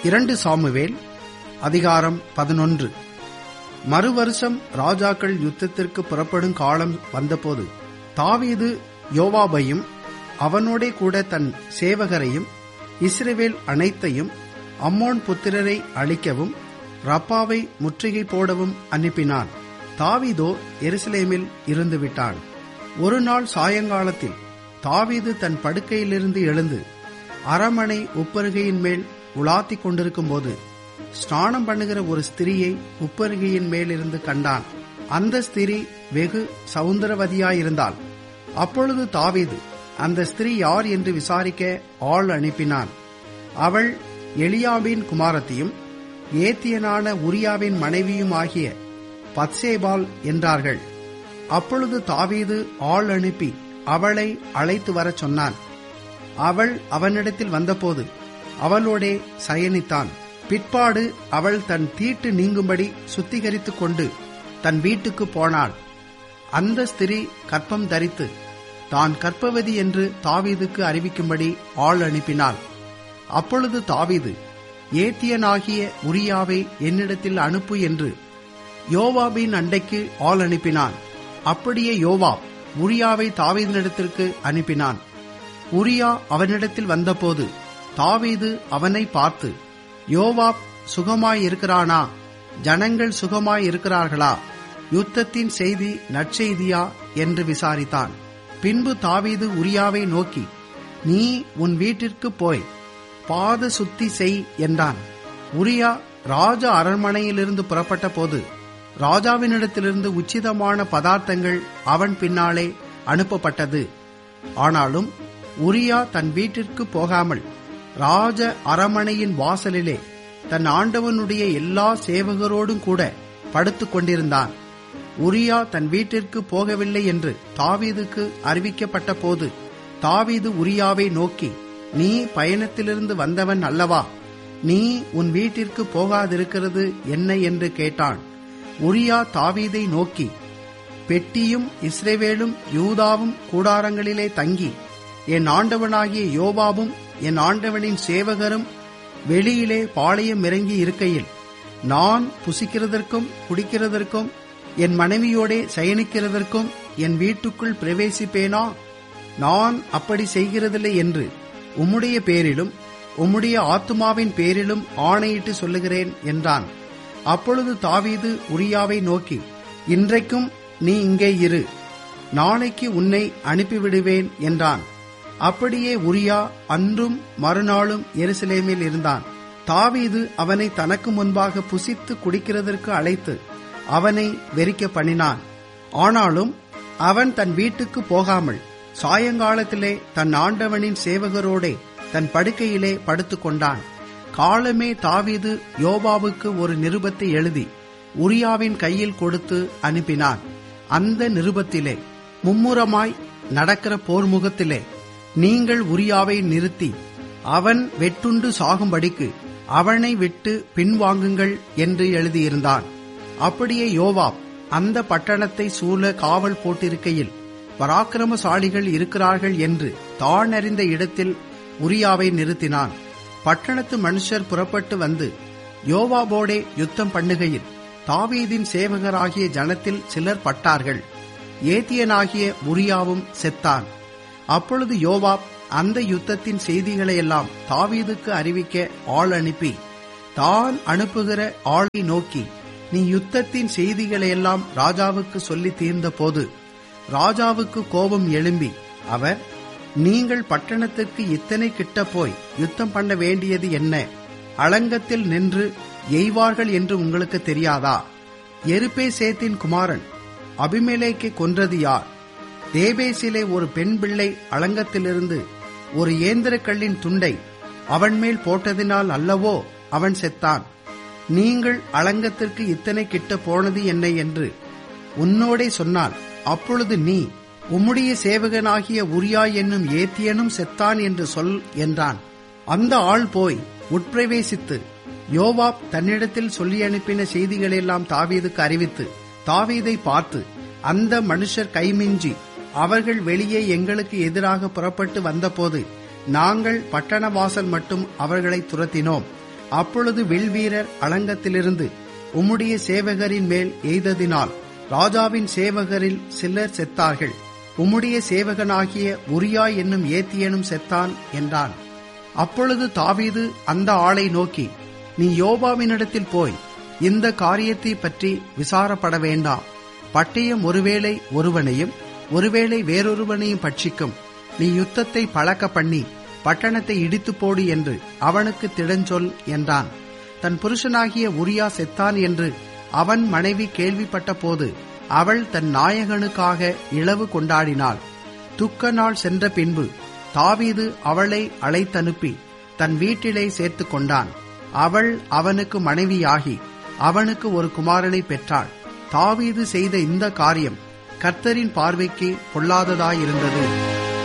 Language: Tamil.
இரண்டு சாமுவேல் அதிகாரம் பதினொன்று மறுவருஷம் ராஜாக்கள் யுத்தத்திற்கு புறப்படும் காலம் வந்தபோது தாவீது யோவாபையும் அவனோடே கூட தன் சேவகரையும் இஸ்ரவேல் அனைத்தையும் அம்மோன் புத்திரரை அழிக்கவும் ரப்பாவை முற்றுகை போடவும் அனுப்பினான் தாவீதோ எருசலேமில் இருந்து விட்டான் ஒரு நாள் சாயங்காலத்தில் தாவீது தன் படுக்கையிலிருந்து எழுந்து அரமனை உப்பருகையின் மேல் உலாத்திக் கொண்டிருக்கும்போது ஸ்நானம் பண்ணுகிற ஒரு ஸ்திரியை உப்பருகையின் மேலிருந்து கண்டான் அந்த ஸ்திரீ வெகு சவுந்தரவதியாயிருந்தாள் அப்பொழுது தாவீது அந்த ஸ்திரீ யார் என்று விசாரிக்க ஆள் அனுப்பினான் அவள் எலியாவின் குமாரத்தியும் ஏத்தியனான உரியாவின் மனைவியும் ஆகிய பத்சேபால் என்றார்கள் அப்பொழுது தாவீது ஆள் அனுப்பி அவளை அழைத்து வரச் சொன்னான் அவள் அவனிடத்தில் வந்தபோது அவளோடே சயனித்தான் பிற்பாடு அவள் தன் தீட்டு நீங்கும்படி சுத்திகரித்துக் கொண்டு தன் வீட்டுக்கு போனாள் அந்த ஸ்திரீ கற்பம் தரித்து தான் கற்பவதி என்று தாவீதுக்கு அறிவிக்கும்படி ஆள் அனுப்பினாள் அப்பொழுது தாவீது ஏத்தியனாகிய உரியாவை என்னிடத்தில் அனுப்பு என்று யோவாபின் அண்டைக்கு ஆள் அனுப்பினான் அப்படியே யோவாப் உரியாவை தாவீதினிடத்திற்கு அனுப்பினான் உரியா அவனிடத்தில் வந்தபோது தாவீது அவனை பார்த்து யோவாப் சுகமாய் இருக்கிறானா ஜனங்கள் சுகமாய் இருக்கிறார்களா யுத்தத்தின் செய்தி நற்செய்தியா என்று விசாரித்தான் பின்பு தாவீது உரியாவை நோக்கி நீ உன் வீட்டிற்கு போய் பாத சுத்தி செய் என்றான் உரியா ராஜ அரண்மனையிலிருந்து புறப்பட்ட போது ராஜாவினிடத்திலிருந்து உச்சிதமான பதார்த்தங்கள் அவன் பின்னாலே அனுப்பப்பட்டது ஆனாலும் உரியா தன் வீட்டிற்கு போகாமல் ராஜ அரமனையின் வாசலிலே தன் ஆண்டவனுடைய எல்லா சேவகரோடும் கூட படுத்துக் கொண்டிருந்தான் உரியா தன் வீட்டிற்கு போகவில்லை என்று தாவீதுக்கு அறிவிக்கப்பட்ட போது தாவீது உரியாவை நோக்கி நீ பயணத்திலிருந்து வந்தவன் அல்லவா நீ உன் வீட்டிற்கு போகாதிருக்கிறது என்ன என்று கேட்டான் உரியா தாவீதை நோக்கி பெட்டியும் இஸ்ரேவேலும் யூதாவும் கூடாரங்களிலே தங்கி என் ஆண்டவனாகிய யோபாவும் என் ஆண்டவனின் சேவகரும் வெளியிலே பாளையம் இறங்கி இருக்கையில் நான் புசிக்கிறதற்கும் குடிக்கிறதற்கும் என் மனைவியோடே சயனிக்கிறதற்கும் என் வீட்டுக்குள் பிரவேசிப்பேனா நான் அப்படி செய்கிறதில்லை என்று உம்முடைய பேரிலும் உம்முடைய ஆத்துமாவின் பேரிலும் ஆணையிட்டு சொல்லுகிறேன் என்றான் அப்பொழுது தாவீது உரியாவை நோக்கி இன்றைக்கும் நீ இங்கே இரு நாளைக்கு உன்னை அனுப்பிவிடுவேன் என்றான் அப்படியே உரியா அன்றும் மறுநாளும் எருசலேமில் இருந்தான் தாவீது அவனை தனக்கு முன்பாக புசித்து குடிக்கிறதற்கு அழைத்து அவனை வெறிக்க பண்ணினான் ஆனாலும் அவன் தன் வீட்டுக்கு போகாமல் சாயங்காலத்திலே தன் ஆண்டவனின் சேவகரோடே தன் படுக்கையிலே படுத்துக் கொண்டான் காலமே தாவீது யோபாவுக்கு ஒரு நிருபத்தை எழுதி உரியாவின் கையில் கொடுத்து அனுப்பினான் அந்த நிருபத்திலே மும்முரமாய் நடக்கிற போர்முகத்திலே நீங்கள் உரியாவை நிறுத்தி அவன் வெட்டுண்டு சாகும்படிக்கு அவனை விட்டு பின்வாங்குங்கள் என்று எழுதியிருந்தான் அப்படியே யோவாப் அந்த பட்டணத்தை சூழ காவல் போட்டிருக்கையில் பராக்கிரமசாலிகள் இருக்கிறார்கள் என்று தான் அறிந்த இடத்தில் உரியாவை நிறுத்தினான் பட்டணத்து மனுஷர் புறப்பட்டு வந்து யோவாபோடே யுத்தம் பண்ணுகையில் தாவீதின் சேவகராகிய ஜனத்தில் சிலர் பட்டார்கள் ஏத்தியனாகிய உரியாவும் செத்தான் அப்பொழுது யோவாப் அந்த யுத்தத்தின் செய்திகளையெல்லாம் தாவீதுக்கு அறிவிக்க ஆள் அனுப்பி தான் அனுப்புகிற ஆளை நோக்கி நீ யுத்தத்தின் செய்திகளையெல்லாம் ராஜாவுக்கு சொல்லி தீர்ந்த போது ராஜாவுக்கு கோபம் எழும்பி அவர் நீங்கள் பட்டணத்திற்கு இத்தனை கிட்ட போய் யுத்தம் பண்ண வேண்டியது என்ன அளங்கத்தில் நின்று எய்வார்கள் என்று உங்களுக்கு தெரியாதா எருப்பே சேத்தின் குமாரன் அபிமேலேக்கை கொன்றது யார் தேபேசிலே ஒரு பெண் பிள்ளை அளங்கத்திலிருந்து ஒரு ஏந்திரக்கல்லின் துண்டை அவன் மேல் போட்டதினால் அல்லவோ அவன் செத்தான் நீங்கள் அளங்கத்திற்கு இத்தனை கிட்ட போனது என்ன என்று உன்னோடே சொன்னால் அப்பொழுது நீ உம்முடைய சேவகனாகிய உரியா என்னும் ஏத்தியனும் செத்தான் என்று சொல் என்றான் அந்த ஆள் போய் உட்பிரவேசித்து யோவாப் தன்னிடத்தில் சொல்லி அனுப்பின செய்திகளெல்லாம் தாவீதுக்கு அறிவித்து தாவீதை பார்த்து அந்த மனுஷர் கைமிஞ்சி அவர்கள் வெளியே எங்களுக்கு எதிராக புறப்பட்டு வந்தபோது நாங்கள் பட்டண வாசல் மட்டும் அவர்களை துரத்தினோம் அப்பொழுது வில்வீரர் அலங்கத்திலிருந்து உம்முடைய சேவகரின் மேல் எய்ததினால் ராஜாவின் சேவகரில் சிலர் செத்தார்கள் உம்முடைய சேவகனாகிய உரியா என்னும் ஏத்தியனும் செத்தான் என்றான் அப்பொழுது தாவீது அந்த ஆளை நோக்கி நீ யோபாவினிடத்தில் போய் இந்த காரியத்தை பற்றி விசாரப்பட வேண்டாம் பட்டயம் ஒருவேளை ஒருவனையும் ஒருவேளை வேறொருவனையும் பட்சிக்கும் நீ யுத்தத்தை பழக்க பண்ணி பட்டணத்தை இடித்து போடு என்று அவனுக்கு திடஞ்சொல் என்றான் தன் புருஷனாகிய உரியா செத்தான் என்று அவன் மனைவி கேள்விப்பட்ட போது அவள் தன் நாயகனுக்காக இளவு கொண்டாடினாள் துக்க நாள் சென்ற பின்பு தாவீது அவளை அழைத்தனுப்பி தன் வீட்டிலே சேர்த்து கொண்டான் அவள் அவனுக்கு மனைவியாகி அவனுக்கு ஒரு குமாரனை பெற்றாள் தாவீது செய்த இந்த காரியம் கர்த்தரின் பார்வைக்கு பொல்லாததாயிருந்தது